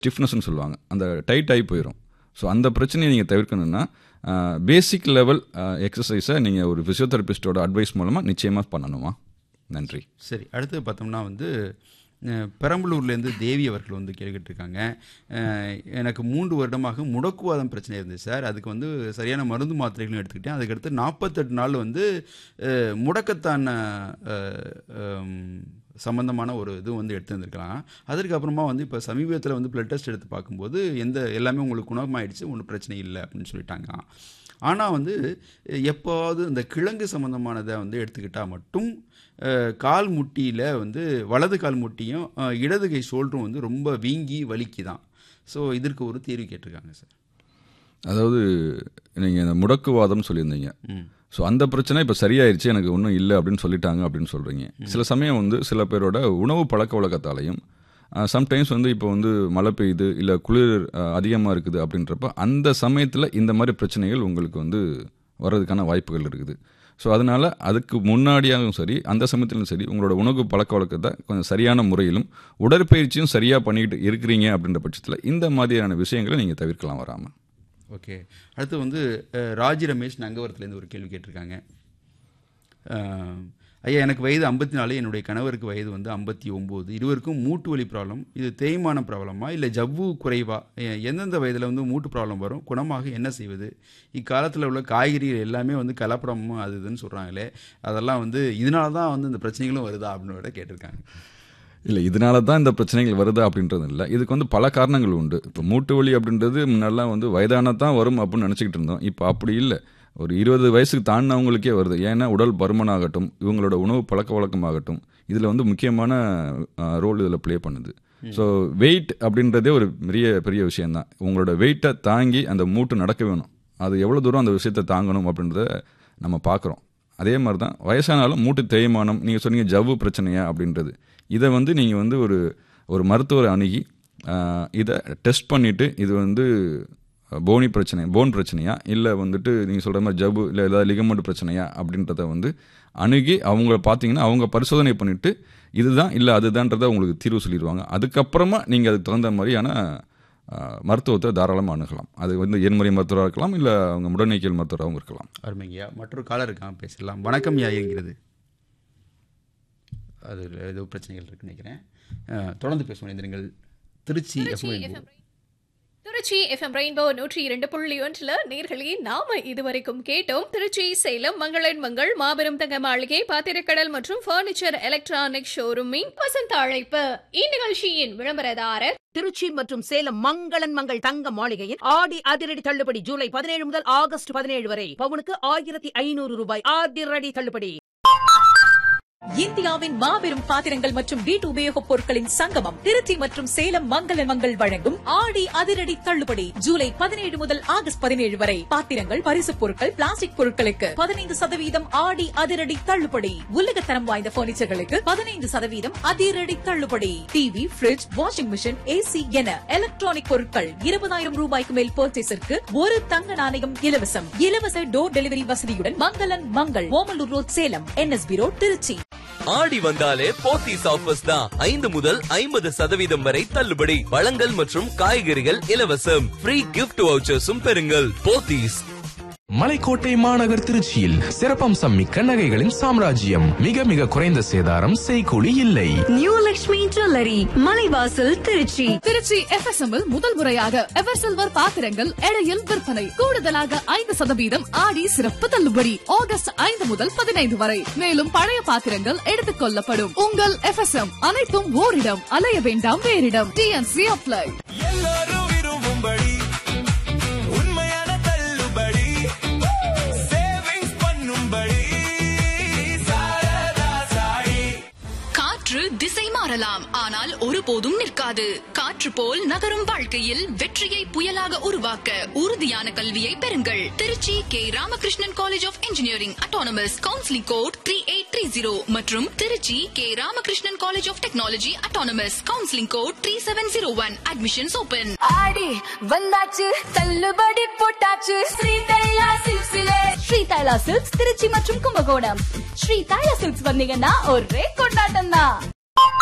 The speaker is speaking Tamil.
ஸ்டிஃப்னஸ்னு சொல்லுவாங்க அந்த டைட் ஆகி போயிடும் ஸோ அந்த பிரச்சனையை நீங்கள் தவிர்க்கணும்னா பேசிக் லெவல் எக்ஸசைஸை நீங்கள் ஒரு ஃபிசியோதெரபிஸ்டோட அட்வைஸ் மூலமாக நிச்சயமாக பண்ணணுமா நன்றி சரி அடுத்து பார்த்தோம்னா வந்து அஹ், பெரம்பலூர்லேருந்து தேவி அவர்கள் வந்து கேட்டுருக்காங்க எனக்கு மூன்று வருடமாக முடக்குவாதம் பிரச்சனை இருந்துச்சு சார் அதுக்கு வந்து சரியான மருந்து மாத்திரைகளும் எடுத்துக்கிட்டேன் அதுக்கடுத்து நாற்பத்தெட்டு நாள் வந்து அஹ், முடக்கத்தான அஹ், ஹம், சம்பந்தமான ஒரு இது வந்து எடுத்துருந்துருக்கலாம் அதற்கு அப்புறமா வந்து இப்போ சமீபத்தில் வந்து பிளட் டெஸ்ட் எடுத்து பார்க்கும்போது எந்த எல்லாமே உங்களுக்கு குணமாயிடுச்சு ஒன்றும் பிரச்சனை இல்லை அப்படின்னு சொல்லிட்டாங்க ஆனால் வந்து எப்போவாவது இந்த கிழங்கு சம்மந்தமானதை வந்து எடுத்துக்கிட்டால் மட்டும் அஹ், கால் முட்டியில் வந்து வலது கால் முட்டியும் அஹ், இடது கை ஷோல்டரும் வந்து ரொம்ப வீங்கி வலிக்குதான் ஸோ இதற்கு ஒரு தீர்வு கேட்டிருக்காங்க சார் அதாவது நீங்கள் இந்த முடக்குவாதம் சொல்லியிருந்தீங்க ம் ஸோ அந்த பிரச்சனை இப்போ சரியாயிருச்சு எனக்கு ஒன்றும் இல்லை அப்படின்னு சொல்லிட்டாங்க அப்படின்னு சொல்கிறீங்க சில சமயம் வந்து சில பேரோட உணவு பழக்க வழக்கத்தாலையும் சம்டைம்ஸ் வந்து இப்போ வந்து மழை பெய்யுது இல்லை குளிர் அதிகமாக இருக்குது அப்படின்றப்ப அந்த சமயத்தில் இந்த மாதிரி பிரச்சனைகள் உங்களுக்கு வந்து வர்றதுக்கான வாய்ப்புகள் இருக்குது ஸோ அதனால் அதுக்கு முன்னாடியாகவும் சரி அந்த சமயத்திலும் சரி உங்களோட உணவு பழக்க வழக்கத்தை கொஞ்சம் சரியான முறையிலும் உடற்பயிற்சியும் சரியாக பண்ணிக்கிட்டு இருக்கிறீங்க அப்படின்ற பட்சத்தில் இந்த மாதிரியான விஷயங்களை நீங்கள் தவிர்க்கலாம் வராமல் ஓகே அடுத்து வந்து அஹ், ராஜி ரமேஷ் நங்கவரத்துலேருந்து ஒரு கேள்வி கேட்டிருக்காங்க அஹ், ஐயா எனக்கு வயது ஐம்பத்தி நாலு என்னுடைய கணவருக்கு வயது வந்து ஐம்பத்தி ஒம்பது இருவருக்கும் மூட்டு வலி ப்ராப்ளம் இது தேய்மான ப்ராப்ளமா இல்லை ஜவ்வு குறைவா எ- எந்தெந்த வயதில் வந்து மூட்டு ப்ராப்ளம் வரும் குணமாக என்ன செய்வது இக்காலத்தில் உள்ள காய்கறிகள் எல்லாமே வந்து கலப்படமும் அது இதுன்னு சொல்கிறாங்களே அதெல்லாம் வந்து இதனால தான் வந்து இந்த பிரச்சனைகளும் வருதா அப்படின்னு விட கேட்டிருக்காங்க இல்லை இதனால தான் இந்த பிரச்சனைகள் வருது அப்படின்றது இல்லை இதுக்கு வந்து பல காரணங்கள் உண்டு இப்போ மூட்டு வலி அப்படின்றது முன்னெல்லாம் வந்து வயதான தான் வரும் அப்படின்னு நினச்சிக்கிட்டு இருந்தோம் இப்போ அப்படி இல்லை ஒரு இருபது வயசுக்கு தாண்டினவங்களுக்கே வருது ஏன்னா உடல் பருமனாகட்டும் இவங்களோட உணவு பழக்க வழக்கமாகட்டும் இதில் வந்து முக்கியமான ரோல் இதில் ப்ளே பண்ணுது ஸோ வெயிட் அப்படின்றதே ஒரு பெரிய பெரிய விஷயம்தான் உங்களோட வெயிட்டை தாங்கி அந்த மூட்டு நடக்க வேணும் அது எவ்வளோ தூரம் அந்த விஷயத்தை தாங்கணும் அப்படின்றத நம்ம பார்க்குறோம் அதே மாதிரி தான் வயசானாலும் மூட்டு தேய்மானம் நீங்கள் சொன்னீங்க ஜவ்வு பிரச்சனையா அப்படின்றது இதை வந்து நீங்கள் வந்து ஒரு ஒரு மருத்துவரை அணுகி ஆஹ், இதை டெஸ்ட் பண்ணிவிட்டு இது வந்து போனி பிரச்சனை போன் பிரச்சனையா இல்லை வந்துட்டு நீங்கள் சொல்கிற மாதிரி ஜவ்வு இல்லை ஏதாவது லிகமெண்ட் பிரச்சனையா அப்படின்றத வந்து அணுகி அவங்கள பார்த்தீங்கன்னா அவங்க பரிசோதனை பண்ணிவிட்டு இதுதான் இல்லை அதுதான்றதை உங்களுக்கு தீர்வு சொல்லிடுவாங்க அதுக்கப்புறமா நீங்கள் அதுக்கு தகுந்த மாதிரியான ஆஹ், மருத்துவத்தை தாராளமாக அணுகலாம் அது வந்து எண்முறை மருத்துவராக இருக்கலாம் இல்லை அவங்க முடநீக்கியல் மருத்துவராகவும் இருக்கலாம் அருமைங்கய்யா மற்றொரு காலர் இருக்கான் பேசலாம் வணக்கம் யா என்கிறது அது ஏதோ பிரச்சனைகள் இருக்குன்னு நினைக்கிறேன் அஹ், தொடர்ந்து பேசுவோம் இணைந்திருங்கள் Tiruchi FM rainbow. Tiruchi F M rainbow நூற்றி இரண்டு புள்ளி ஒன்றுல நேர்களே நாம இதுவரைக்கும் கேட்டோம் திருச்சி சேலம் மங்களன் மங்கள் மாபெரும் தங்க மாளிகை பாத்திரக்கடல் மற்றும் பர்னிச்சர் எலக்ட்ரானிக் ஷோரூமின் வசந்த அழைப்பு இந்நிகழ்ச்சியின் விளம்பரதாரர் திருச்சி மற்றும் சேலம் மங்களன் மங்கள் தங்க மாளிகையில் ஆடி அதிரடி தள்ளுபடி ஜூலை பதினேழு முதல் ஆகஸ்ட் பதினேழு வரை பவுனுக்கு ஆயிரத்தி ஐநூறு ரூபாய் அதிரடி தள்ளுபடி இந்தியாவின் மாபெரும் பாத்திரங்கள் மற்றும் வீட்டு உபயோகப் பொருட்களின் சங்கமம் திருச்சி மற்றும் சேலம் மங்கள மங்கள் வழங்கும் ஆடி அதிரடி தள்ளுபடி ஜூலை பதினேழு முதல் ஆகஸ்ட் பதினேழு வரை பாத்திரங்கள் பரிசுப் பொருட்கள் பிளாஸ்டிக் பொருட்களுக்கு பதினைந்து சதவீதம் ஆடி அதிரடி தள்ளுபடி உலகத்தரம் வாய்ந்த பர்னிச்சர்களுக்கு பதினைந்து சதவீதம் அதிரடி தள்ளுபடி TV fridge washing machine A C என எலக்ட்ரானிக் பொருட்கள் இருபதாயிரம் ரூபாய்க்கு மேல் பர்ச்சேஸிற்கு ஒரு தங்க நாணயம் இலவசம் இலவச டோர் டெலிவரி வசதியுடன் Mangalan Mangal Omalur road Salem N S B road Tiruchi Aadi வந்தாலே போத்தீஸ் ஆஃபர்ஸ் தான் ஐந்து முதல் ஐம்பது சதவீதம் வரை தள்ளுபடி பழங்கள் மற்றும் காய்கறிகள் இலவசம் ஃப்ரீ கிஃப்ட் வவுச்சர்ஸும் பெறுங்கள் போத்தீஸ் மலைக்கோட்டை மாநகர் திருச்சியில் சிறப்பம்சம் மிக்க நகைகளின் சாம்ராஜ்யம் மிக மிக குறைந்த சேதாரம் செய்கூலி இல்லை new Lakshmi jewellery Malaivasal Tiruchi Tiruchi F S M முதல் முறையாக எவர் சில்வர் பாத்திரங்கள் எடையில் விற்பனை கூடுதலாக ஐந்து சதவீதம் ஆடி சிறப்பு தள்ளுபடி ஆகஸ்ட் ஐந்து முதல் பதினைந்து வரை மேலும் பழைய பாத்திரங்கள் எடுத்துக் கொள்ளப்படும் உங்கள் எஃப்எஸ்எம் அனைத்தும் ஓரிடம் அலைய வேண்டாம் வேறிடம் டிஎன்சி அப்ளை எல்லாரும் விரும்பும்படி உண்மையான தள்ளுபடி சேவிங்ஸ் பண்ணும்படி சாரதா சாயி காற்று திசை மாறலாம் ஆனால் ஒருபோதும் நிற்காது காற்று போல் நகரும் வாழ்க்கையில் வெற்றியை புயலாக உருவாக்க உறுதியான கல்வியை பெறுங்கள் Tiruchi K Ramakrishnan college of engineering autonomous counselling code three eight three zero மற்றும் Tiruchi K Ramakrishnan college of technology autonomous counselling code three seven zero one admissions open Aadi வந்தாச்சு தள்ளுபடி போட்டாச்சு ஸ்ரீ தைலா சில்க்ஸ்ல ஸ்ரீ தைலா சில்க்ஸ் திருச்சி மற்றும் கும்பகோணம் ஸ்ரீ தைலா சில்க்ஸ் வந்தீங்கன்னா ஒரே கொண்டாட்டம் தான்